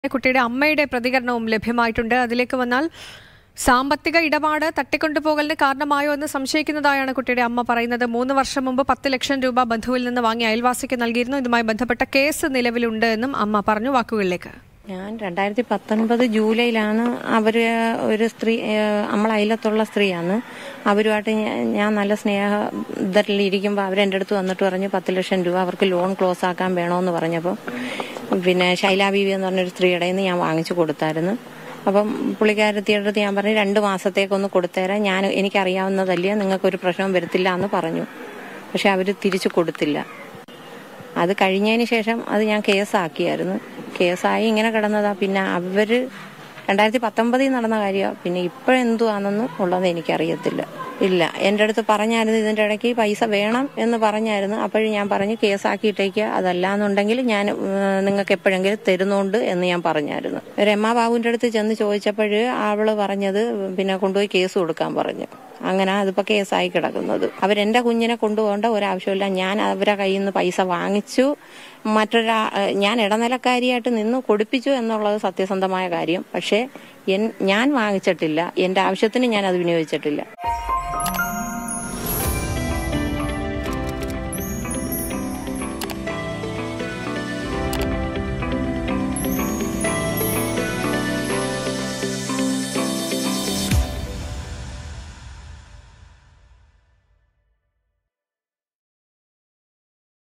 കുട്ടിയുടെ അമ്മയുടെ പ്രതികരണവും ലഭ്യമായിട്ടുണ്ട് അതിലേക്ക് വന്നാൽ സാമ്പത്തിക ഇടപാട് തട്ടിക്കൊണ്ടുപോകലിന് കാരണമായോ എന്ന് സംശയിക്കുന്നതായാണ് കുട്ടിയുടെ അമ്മ പറയുന്നത് മൂന്ന് വർഷം മുമ്പ് പത്ത് ലക്ഷം രൂപ ബന്ധുവിൽ നിന്ന് വാങ്ങി അയൽവാസിക്ക് നൽകിയിരുന്നു ഇതുമായി ബന്ധപ്പെട്ട കേസ് നിലവിലുണ്ട് എന്നും അമ്മ പറഞ്ഞു വാക്കുകളിലേക്ക് ഞാൻ രണ്ടായിരത്തി പത്തൊൻപത് ജൂലൈയിലാണ് അവർ ഒരു സ്ത്രീ ഏഹ്, നമ്മളെ അയലത്തുള്ള സ്ത്രീയാണ് അവരുമായിട്ട് ഞാ- ഞാൻ നല്ല സ്നേഹ ഇരിക്കുമ്പോൾ അവരെൻ്റെ അടുത്ത് വന്നിട്ട് പറഞ്ഞു പത്ത് ലക്ഷം രൂപ അവർക്ക് ലോൺ ക്ലോസ് ആക്കാൻ വേണമെന്ന് പറഞ്ഞപ്പോൾ പിന്നെ ശൈലാ ബീവി എന്ന് പറഞ്ഞൊരു സ്ത്രീയുടെ നിന്ന് ഞാൻ വാങ്ങിച്ചു കൊടുത്തായിരുന്നു അപ്പം പുള്ളിക്കാരത്തിയുടെ അടുത്ത് ഞാൻ പറഞ്ഞു രണ്ട് മാസത്തേക്കൊന്ന് കൊടുത്തേരാം ഞാൻ എനിക്കറിയാവുന്നതല്ലേ നിങ്ങൾക്കൊരു പ്രശ്നവും വരത്തില്ല എന്ന് പറഞ്ഞു പക്ഷെ അവർ തിരിച്ചു കൊടുത്തില്ല അത് കഴിഞ്ഞതിന് ശേഷം അത് ഞാൻ കേസാക്കിയായിരുന്നു കേസായി ഇങ്ങനെ കിടന്നതാ പിന്നെ അവര് രണ്ടായിരത്തി പത്തൊമ്പതിൽ നടന്ന കാര്യമാണ് പിന്നെ ഇപ്പോഴെന്തുവാണെന്ന് ഉള്ളത് എനിക്കറിയത്തില്ല ഇല്ല എൻ്റെ അടുത്ത് പറഞ്ഞായിരുന്നു ഇതിൻ്റെ ഇടയ്ക്ക് പൈസ വേണം എന്ന് പറഞ്ഞായിരുന്നു അപ്പോഴും ഞാൻ പറഞ്ഞു കേസാക്കിയിട്ടേക്ക് അതല്ലാന്നുണ്ടെങ്കിൽ ഞാൻ നിങ്ങൾക്ക് എപ്പോഴെങ്കിലും തരുന്നുണ്ട് എന്ന് ഞാൻ പറഞ്ഞായിരുന്നു രമാ ബാബുവിൻ്റെ അടുത്ത് ചെന്ന് ചോദിച്ചപ്പോൾ അവള് പറഞ്ഞത് പിന്നെ കൊണ്ടുപോയി കേസ് കൊടുക്കാൻ പറഞ്ഞു അങ്ങനെ അതിപ്പോ കേസായി കിടക്കുന്നത് അവരെന്റെ കുഞ്ഞിനെ കൊണ്ടുപോകേണ്ട ഒരാവശ്യമില്ല ഞാൻ അവരെ കയ്യിൽ നിന്ന് പൈസ വാങ്ങിച്ചു മറ്റൊരാ ഏഹ് ഞാൻ ഇടനിലക്കാരിയായിട്ട് നിന്ന് കൊടുപ്പിച്ചു എന്നുള്ളത് സത്യസന്ധമായ കാര്യം പക്ഷേ എൻ- ഞാൻ വാങ്ങിച്ചിട്ടില്ല എന്റെ ആവശ്യത്തിന് ഞാൻ അത് വിനിയോഗിച്ചിട്ടില്ല